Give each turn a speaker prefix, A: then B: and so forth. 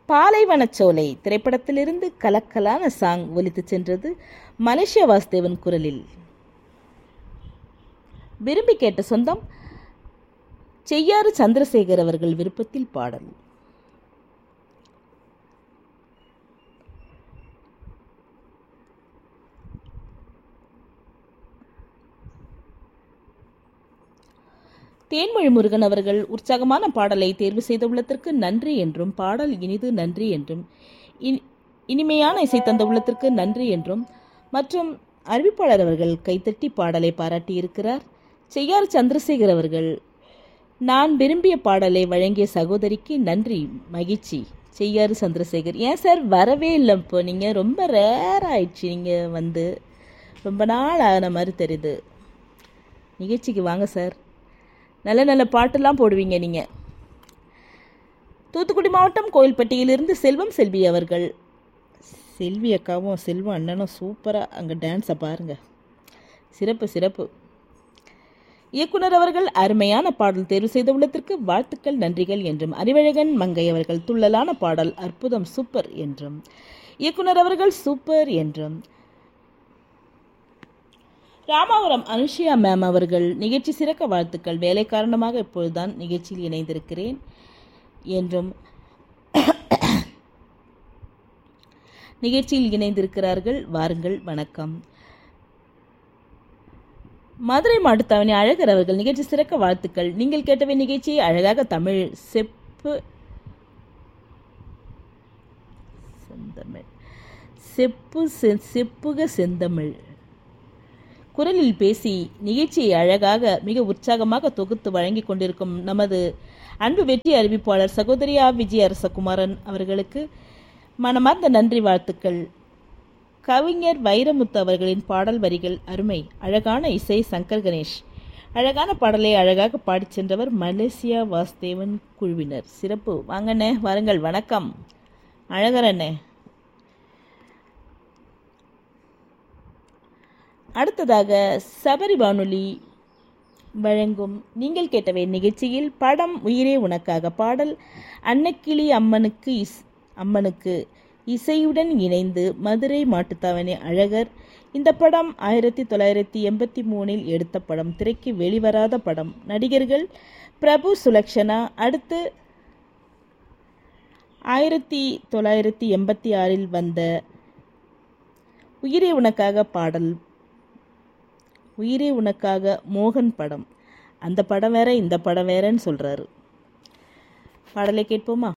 A: பாலைவனச்சோலை திரைப்படத்திலிருந்து கலக்கலான சாங் ஒலித்துச் சென்றது மலேசியா வாசுதேவன் குரலில் விரும்பி கேட்ட சொந்தம் செய்யாறு சந்திரசேகர் அவர்கள் விருப்பத்தில் பாடல் தேன்மொழி முருகன் அவர்கள் உற்சாகமான பாடலை தேர்வு செய்துள்ளதற்கு நன்றி என்றும் பாடல் இனிது நன்றி என்றும் இனி- இனிமையான இசை தந்த உள்ளத்திற்கு நன்றி என்றும் மற்றும் அறிவிப்பாளர் அவர்கள் கைத்தட்டி பாடலை பாராட்டியிருக்கிறார் செய்யார் சந்திரசேகர் அவர்கள் நான் விரும்பிய பாடலை வழங்கிய சகோதரிக்கு நன்றி மகிழ்ச்சி செய்யாறு சந்திரசேகர் ஏன் சார் வரவே இல்லை இப்போ நீங்கள் ரொம்ப ரேர் ஆயிடுச்சு நீங்கள் வந்து ரொம்ப நாள் ஆன மாதிரி தெரியுது நிகழ்ச்சிக்கு வாங்க சார் நல்ல நல்ல பாட்டெல்லாம் போடுவீங்க நீங்கள் தூத்துக்குடி மாவட்டம் கோயில்பட்டியிலிருந்து செல்வம் செல்வி அவர்கள் செல்வி அக்காவும் செல்வம் அண்ணனும் சூப்பராக அங்கே டான்ஸை பாருங்க சிறப்பு சிறப்பு இயக்குனர் அவர்கள் அருமையான பாடல் தேர்வு செய்துள்ளதற்கு வாழ்த்துக்கள் நன்றிகள் என்றும் அறிவழகன் மங்கை அவர்கள் துள்ளலான பாடல் அற்புதம் சூப்பர் என்றும் இயக்குனர் அவர்கள் சூப்பர் என்றும் ராமாவரம் அனுஷியா மேம் அவர்கள் நிகழ்ச்சி சிறக்க வாழ்த்துக்கள் வேலை காரணமாக இப்பொழுதுதான் நிகழ்ச்சியில் இணைந்திருக்கிறேன் என்றும் நிகழ்ச்சியில் இணைந்திருக்கிறார்கள் வாருங்கள் வணக்கம் மதுரை மாட்டுத்தாவணி அழகர் அவர்கள் நிகழ்ச்சி சிறக்க வாழ்த்துக்கள் நீங்கள் கேட்டவை நிகழ்ச்சியை அழகாக தமிழ் செப்பு செந்தமிழ் செப்பு செ- செப்புக செந்தமிழ் குரலில் பேசி நிகழ்ச்சியை அழகாக மிக உற்சாகமாக தொகுத்து வழங்கி கொண்டிருக்கும் நமது அன்பு வெற்றி அறிவிப்பாளர் சகோதரி ஆ விஜய அரசகுமாரன் அவர்களுக்கு மனமார்ந்த நன்றி வாழ்த்துக்கள் கவிஞர் வைரமுத்து அவர்களின் பாடல் வரிகள் அருமை அழகான இசை சங்கர் கணேஷ் அழகான பாடலை அழகாக பாடிச் சென்றவர் மலேசியா வாசுதேவன் குழுவினர் சிறப்பு வாங்கண்ணே வாருங்கள் வணக்கம் அழகர் அண்ணே அடுத்ததாக சபரி வானொலி வழங்கும் நீங்கள் கேட்டவை நிகழ்ச்சியில் படம் உயிரே உனக்காக பாடல் அன்னக்கிளி அம்மனுக்கு இஸ் அம்மனுக்கு இசையுடன் இணைந்து மதுரை மாட்டுத்தாவணி அழகர் இந்த படம் ஆயிரத்தி தொள்ளாயிரத்தி எண்பத்தி மூணில் எடுத்த படம் திரைக்கு வெளிவராத படம் நடிகர்கள் பிரபு சுலக்ஷனா அடுத்து ஆயிரத்தி தொள்ளாயிரத்தி எண்பத்தி ஆறில் வந்த உயிரே உனக்காக பாடல் உயிரே உனக்காக மோகன் படம் அந்த படம் வேற இந்த படம் வேறன்னு சொல்றாரு பாடலை கேட்போமா